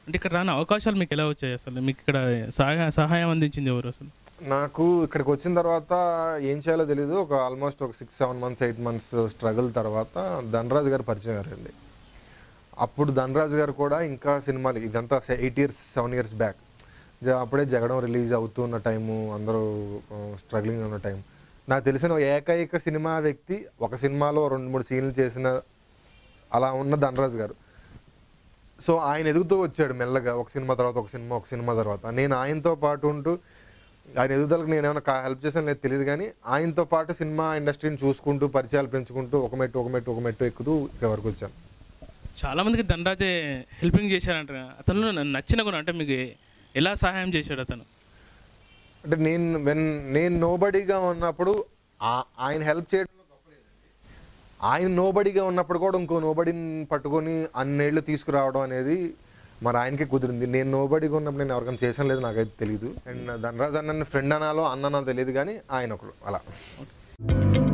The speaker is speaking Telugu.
అంటే ఇక్కడ రాని అవకాశాలు మీకు ఎలా వచ్చాయి అసలు మీకు ఇక్కడ సహాయ సహాయం అందించింది ఎవరు అసలు నాకు ఇక్కడికి వచ్చిన తర్వాత ఏం చేయాలో తెలియదు ఒక ఆల్మోస్ట్ ఒక six seven months eight months struggle తర్వాత ధనరాజు గారు పరిచయం అయ్యారండి అప్పుడు ధనరాజు గారు కూడా ఇంకా సినిమాలు ఇదంతా eight years seven years back అప్పుడే జగడం రిలీజ్ అవుతున్న టైము అందరూ స్ట్రగ్లింగ్ ఉన్న టైం నాకు తెలిసిన ఏకైక సినిమా వ్యక్తి ఒక సినిమాలో రెండు మూడు సీన్లు చేసిన అలా ఉన్న ధనరాజు గారు సో ఆయన ఎదుగుతూ వచ్చాడు మెల్లగా ఒక సినిమా తర్వాత ఒక సినిమా ఒక సినిమా తర్వాత నేను ఆయనతో పాటు ఉంటూ ఆయన ఎదుగుదలకు నేను ఏమైనా హెల్ప్ చేశాను లేదు తెలియదు కానీ ఆయనతో పాటు సినిమా ఇండస్ట్రీని చూసుకుంటూ పరిచయాలు పెంచుకుంటూ ఒక మెట్టు ఒక మెట్టు ఒక మెట్టు ఎక్కుతూ ఇక్కడ వరకు వచ్చాను చాలా మందికి ధనరాజే హెల్పింగ్ చేశారంట అతను నన్ను నచ్చిన గుణం అంటే మీకు ఎలా సహాయం చేశాడు అతను అంటే నేను వెన్ నేను నోబడీగా ఉన్నప్పుడు ఆ- ఆయన హెల్ప్ చేయడంలో గొప్ప లేదండి. ఆయన నోబడీగా ఉన్నప్పుడు కూడా ఇంకో నోబడిని పట్టుకొని అన్నేళ్ళు తీసుకురావడం అనేది మరి ఆయనకే కుదిరింది నేను నోబడీగా ఉన్నప్పుడు నేను ఎవరికైనా చేసాను లేదు నాకైతే తెలియదు అండ్ ధనరాజ్ అన్న ఫ్రెండ్ అనాలో అన్ననో తెలియదు కానీ ఆయన ఒకరు అలా